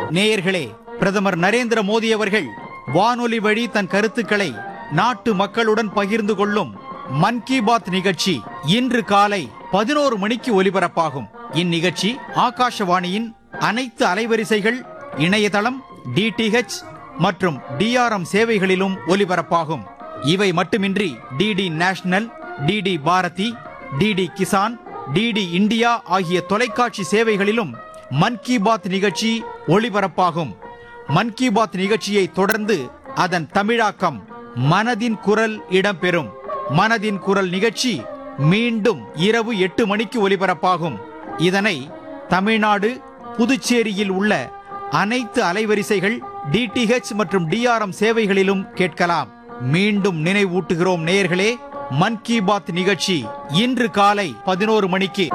நேயர்களே பிரதமர் நரேந்திர மோடி அவர்கள் வானொலி வழி தன் கருத்துக்களை நாட்டு மக்களுடன் பகிர்ந்து கொள்ளும் மன் கி பாத் நிகழ்ச்சி இன்று காலை பதினோரு மணிக்கு ஒலிபரப்பாகும் இந்நிகழ்ச்சி ஆகாஷவாணியின் அனைத்து அலைவரிசைகள் இணையதளம் டிடிஹெச் மற்றும் டிஆர்எம் சேவைகளிலும் ஒலிபரப்பாகும் இவை மட்டுமின்றி DD National DD Bharati DD Kisan DD India ஆகிய தொலைக்காட்சி சேவைகளிலும் மன் கி பாத் நிகழ்ச்சி ஒளிபரப்பாகும் மன் கி பாத் நிகழ்ச்சியை தொடர்ந்து அதன் தமிழாக்கம் மனதின் குரல் இடம்பெறும் மனதின் குரல் நிகழ்ச்சி மீண்டும் இரவு எட்டு மணிக்கு ஒலிபரப்பாகும் இதனை தமிழ்நாடு புதுச்சேரியில் உள்ள அனைத்து அலைவரிசைகள் டிடிஹெச் மற்றும் டிஆர்எம் சேவைகளிலும் கேட்கலாம் மீண்டும் நினைவூட்டுகிறோம் நேயர்களே மன் கி பாத் நிகழ்ச்சி இன்று காலை பதினோரு மணிக்கு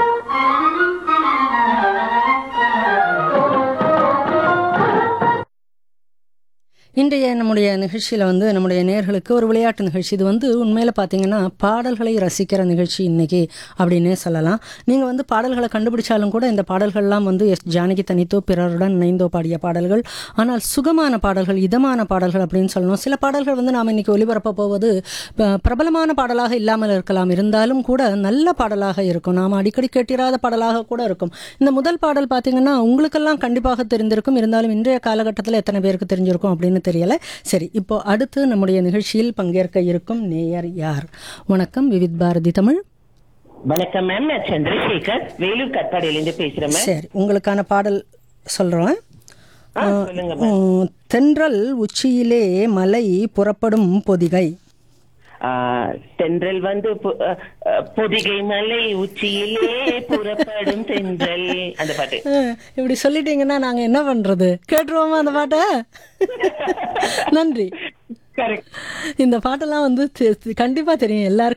இன்றைய நம்முடைய நிகழ்ச்சியில் வந்து நம்முடைய நேர்களுக்கு ஒரு விளையாட்டு நிகழ்ச்சி இது வந்து உண்மையில் பார்த்தீங்கன்னா பாடல்களை ரசிக்கிற நிகழ்ச்சி இன்னைக்கு அப்படின்னே சொல்லலாம் நீங்கள் வந்து பாடல்களை கண்டுபிடிச்சாலும் கூட இந்த பாடல்கள்லாம் வந்து எஸ் ஜானகி தனித்தோ பிறருடன் இணைந்தோ பாடிய பாடல்கள் ஆனால் சுகமான பாடல்கள் இதமான பாடல்கள் அப்படின்னு சொல்லணும் சில பாடல்கள் வந்து நாம் இன்னைக்கு ஒலிபரப்ப போவது ப- பிரபலமான பாடலாக இல்லாமல் இருக்கலாம் இருந்தாலும் கூட நல்ல பாடலாக இருக்கும் நாம் அடிக்கடி கேட்டிராத பாடலாக கூட இருக்கும் இந்த முதல் பாடல் பார்த்தீங்கன்னா உங்களுக்கெல்லாம் கண்டிப்பாக தெரிந்திருக்கும் இருந்தாலும் இன்றைய காலகட்டத்தில் எத்தனை பேருக்கு தெரிஞ்சிருக்கும் அப்படின்னு தெரியல சரி இப்போ அடுத்து நம்முடைய நிகழ்ச்சியில் பங்கேற்க இருக்கும் நேயர் யார் வணக்கம் விவித் பாரதி தமிழ் வணக்கம் மேம் நான் சந்திரசேகர் வேலூர் கட்பாடியிலேருந்து பேசுறேன் மேம் சரி உங்களுக்கான பாடல் சொல்கிறோம் ஆ, சொல்லுங்க மேம் தென்றல் உச்சியிலே மலை புறப்படும் பொதிகை ஆ, தென்றல் வந்து பொ- அ, அ, பொதிகை மலை உச்சியிலே புறப்படும் தென்றல் அந்த பாட்டு அஹ், இப்படி சொல்லிட்டீங்கன்னா நாங்க என்ன பண்றது கேட்டுருவோமா அந்த பாட்டை நன்றி கரெக்ட் இந்த பாட்டெல்லாம் வந்து தெ- கண்டிப்பா தெரியும் எல்லாருக்கும்